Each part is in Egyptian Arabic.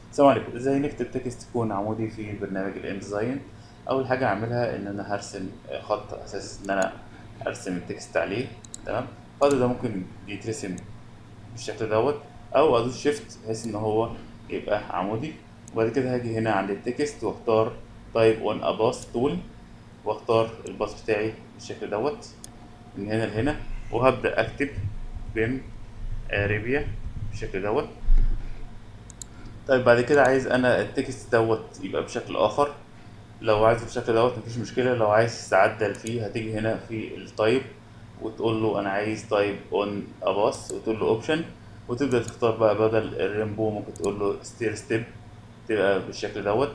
السلام عليكم ازاي نكتب تكست يكون عمودي في برنامج الانزاين اول حاجه هعملها ان انا هرسم خط اساس ان انا ارسم التكست عليه تمام الخط ده ممكن يترسم بالشكل دوت او ادوس شيفت بحيث ان هو يبقى عمودي وبعد كده هاجي هنا عند التكست واختار تايب اون اباس تول واختار الباص بتاعي بالشكل دوت من هنا لهنا وهبدا اكتب بيم اريبيا بالشكل دوت طيب بعد كده عايز انا التكست دوت يبقى بشكل اخر لو عايزه بالشكل دوت مفيش مشكله لو عايز تعدل فيه هتيجي هنا في التايب وتقول له انا عايز تايب اون اباس وتقول له اوبشن وتبدا تختار بقى بدل الريمبو ممكن تقول له ستير ستيب تبقى بالشكل دوت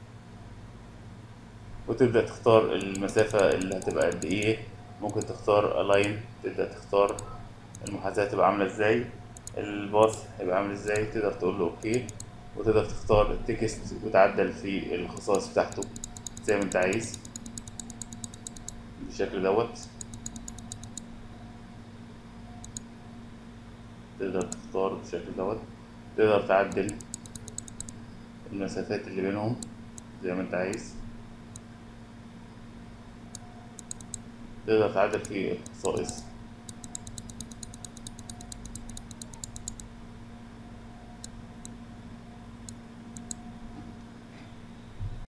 وتبدا تختار المسافه اللي هتبقى قد ايه ممكن تختار الاين تبدا تختار المحاذاه تبقى عامله ازاي الباص هيبقى عامل ازاي تقدر تقول له اوكي وتقدر تختار التكست وتعدل في الخصائص بتاعته زي ما انت عايز بالشكل دوت تقدر تختار بالشكل دوت تقدر تعدل المسافات اللي بينهم زي ما انت عايز تقدر تعدل في الخصائص